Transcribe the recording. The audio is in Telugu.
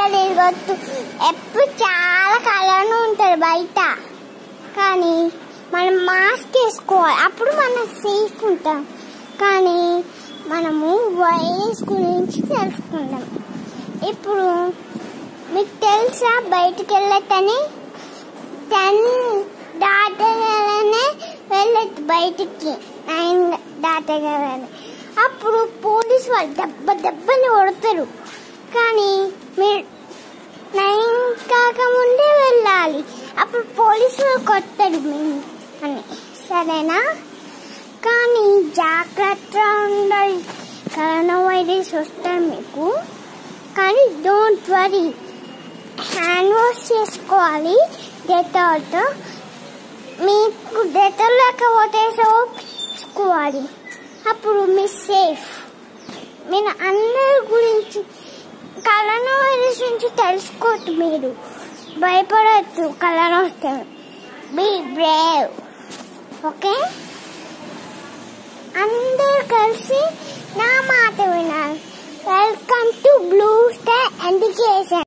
తిరగొద్దు ఎప్పుడు చాలా కలర్ను ఉంటారు బయట కానీ మనం మాస్క్ వేసుకోవాలి అప్పుడు మనం సేఫ్ ఉంటాం కానీ మనము వైరస్ గురించి తెలుసుకుందాం ఇప్పుడు మీకు తెలుసా బయటికి వెళ్ళటని టెన్ దాటగానే వెళ్ళొద్దు బయటికి నైన్ దాటగానే అప్పుడు పోలీసు వాళ్ళు దెబ్బ దెబ్బని కొడతారు కానీ మీరు నైన్ కాకముందే వెళ్ళాలి అప్పుడు పోలీసు వాళ్ళు కొడతారు మేము అని సరేనా కానీ జాగ్రత్తగా ఉండాలి కరోనా వైరస్ వస్తుంది మీకు కానీ డోంట్ వరీ హ్యాండ్ వాష్ చేసుకోవాలి డెటాల్తో మీకు డెటాల్ లేకపోతే సోప్ వేసుకోవాలి అప్పుడు మీ సేఫ్ మీరు అందరి గురించి కరోనా వైరస్ నుంచి తెలుసుకోవద్దు మీరు భయపడద్దు కరోనా వస్తే బీ బ్రేవ్ ఓకే అందరూ కలిసి నా మాట వినాలి welcome to blue star education